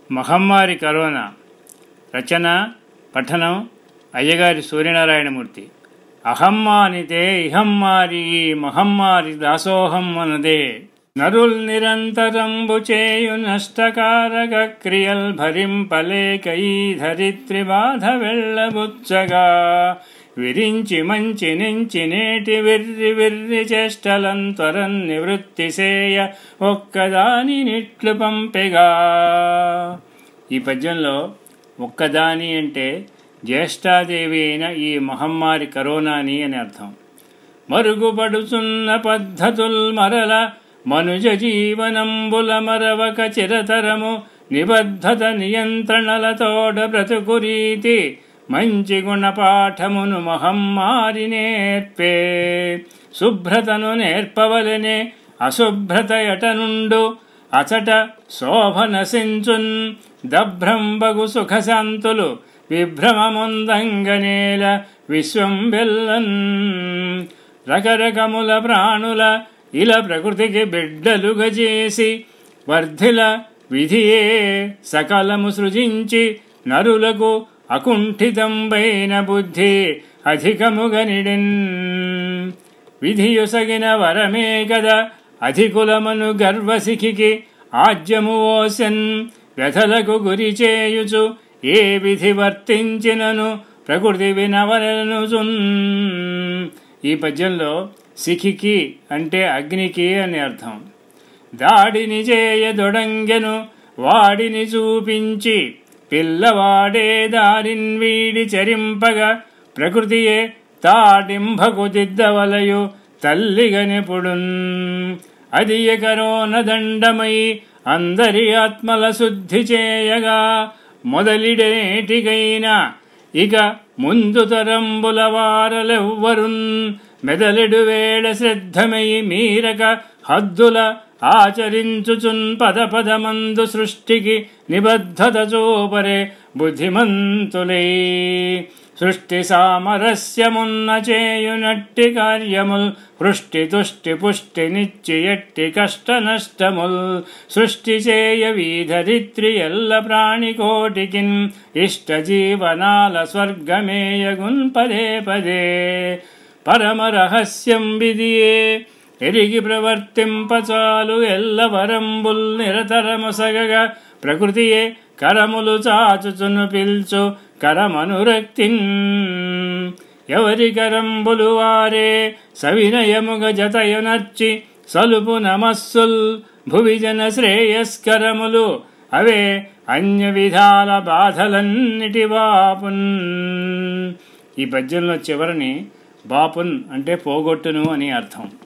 మహమ్మారి కరోనా రచన పఠనం అయ్యగారి సూర్యనారాయణమూర్తి అహమ్మానితే ఇహమ్మారి ఈ మహమ్మారి దాసోహం మనదే నరుల్ నిరంతరంబు చేయు నష్టకారక క్రియల్ భరింపలేక ఈ ధరిత్రి బాధ వెళ్ళబుచ్చగా విరించి మంచి నుంచి నేటి విర్రి విర్రి చేష్టలం త్వరన్ నివృత్తి సేయ ఒక్కదాని నిట్లు పంపెగా ఈ పద్యంలో ఒక్కదాని అంటే జ్యేష్ఠాదేవి అయిన ఈ మహమ్మారి కరోనాని అని అర్థం మరుగుపడుచున్న పద్ధతుల్ మరల మనుజ జీవనంబుల మరవక చిరతరము నిబద్ధత నియంత్రణలతోడ బ్రతుకు రీతి మంచి గుణపాఠమును మహమ్మారి నేర్పే శుభ్రతను నేర్పవలనే అశుభ్రత ఎటనుండు అచట శోభ నశించున్ దభ్రంబగు సుఖశాంతులు విభ్రమముందంగనేల విశ్వం బెల్లన్ రకరకముల ప్రాణుల ఇల ప్రకృతికి బిడ్డలుగా చేసి వర్ధిల విధియే సకలము సృజించి నరులకు అకుంఠితంబైన బుద్ధి అధికముగనిడిన్ విధియుసగిన వరమే గద అధికులమను గర్వసిఖికి ఆజ్యము ఓసెన్ వ్యథలకు గురి చేయుచు ఏ విధి వర్తించినను ప్రకృతి వినవలను ఈ పద్యంలో సిఖికి అంటే అగ్నికి అని అర్థం దాడిని చేయదొడంగెను వాడిని చూపించి పిల్లవాడే దారిన్ వీడి చరింపగా ప్రకృతియే తాటింభకు దిద్దవలయు తల్లిగనెపుడున్ అది కరోన దండమై అందరి ఆత్మల శుద్ధి చేయగా మొదలిడేటికైనా ఇక ముందు తరంబుల వారలెవ్వరున్ మెదలెడు వేళ శ్రద్ధమై మీరక హద్దుల ఆచరించుచున్ పద పదమందు సృష్టికి నిబద్ధత చూపరే బుద్ధిమంతులై సృష్టి సామరస్యమున్న చేయునట్టి కార్యముల్ పృష్టి తుష్టి పుష్టి నిచ్చి ఎట్టి కష్ట నష్టముల్ సృష్టి చేయ వీధరిత్రి ఎల్ల ప్రాణికోటికిన్ ఇష్ట జీవనాల స్వర్గమేయగున్ పదే పదే పరమ రహస్యం విధియే ఎరిగి ప్రవర్తింపచాలు ఎల్ల వరంబుల్ నిరతరముసగగా ప్రకృతియే కరములు చాచుచును పిల్చు కరమనురక్తిన్ ఎవరి కరంబులు వారే సవినయముగ జతయునర్చి సలుపు నమస్సుల్ భువిజన శ్రేయస్కరములు అవే అన్య విధాల బాధలన్నిటి బాపున్ ఈ పద్యంలో చివరిని బాపున్ అంటే పోగొట్టును అని అర్థం